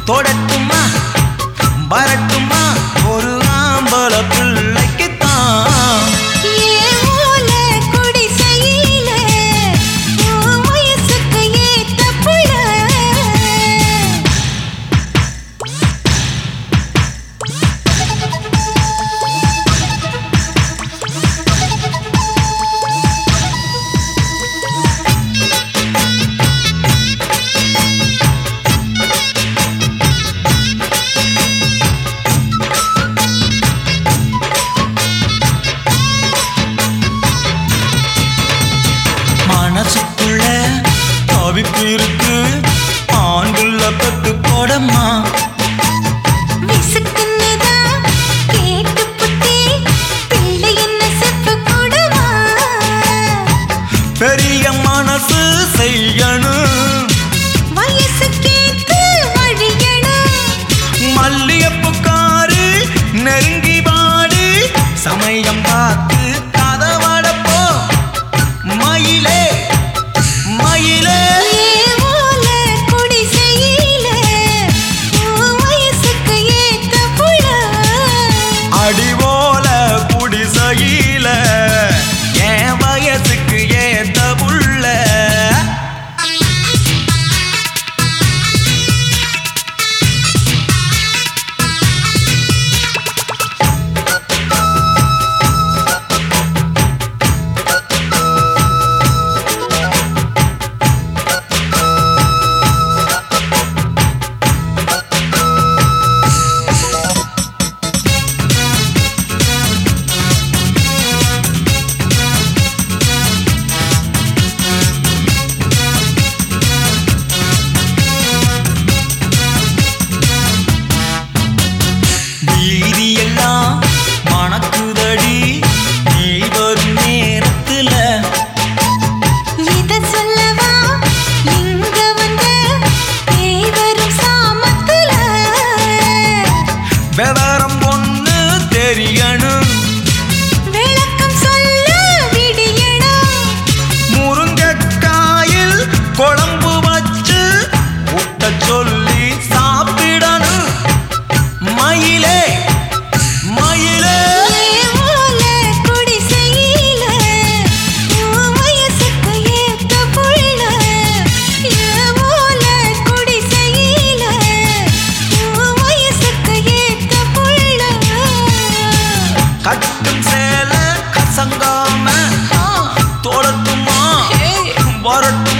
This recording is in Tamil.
தொடட்டுமா வரட்டுமா ஒரு ஆம்பள பிள்ளைக்குத்தான் ஏன் ஓல குடிசையில உன் வயசுக்கு ஏத்த புள்ள மனசுக்குள்ள தவிப்பு இருக்கு ஆண்டுள்ள பத்து போடம்மா விசுக்குன்னுதான் கேட்டு புட்டே பிள்ளை என்ன செப்பு கூடவா பெரிய மனசு செய்யணும் வயசுக்கேத்து வழியணும் மல்லியப்புக்காரு நெருங்கி வாடு சமயம் பார்த்து கதவடப்போ மயிலே மயிலே ஏன் ஓல குடிசையில உன் வயசுக்கு ஏத்த புள்ள அடிவோல குடிசையில என் வயசுக்கு ஏத்த புள்ள வீதியெல்லாம் மணக்குதடி நீ வரும் நேரத்துல இத சொல்லவா இங்க வந்த தேவரும் சாமத்துல விவரம் ஒண்ணு தெரியணும் விளக்கம் சொல்ல விடியணும் முருங்கைக்காயில் குழம்பு வச்சு ஊட்ட சொல்லி சாப்பிடணும் மயிலே மயிலே ஏன் ஓல குடிசையில உன் வயசுக்கு ஏத்த புள்ள ஏன் ஓல குடிசையில உன் வயசுக்கு ஏத்த புள்ள கட்டும் சேல கசங்காம தோடட்டுமா வரட்டும்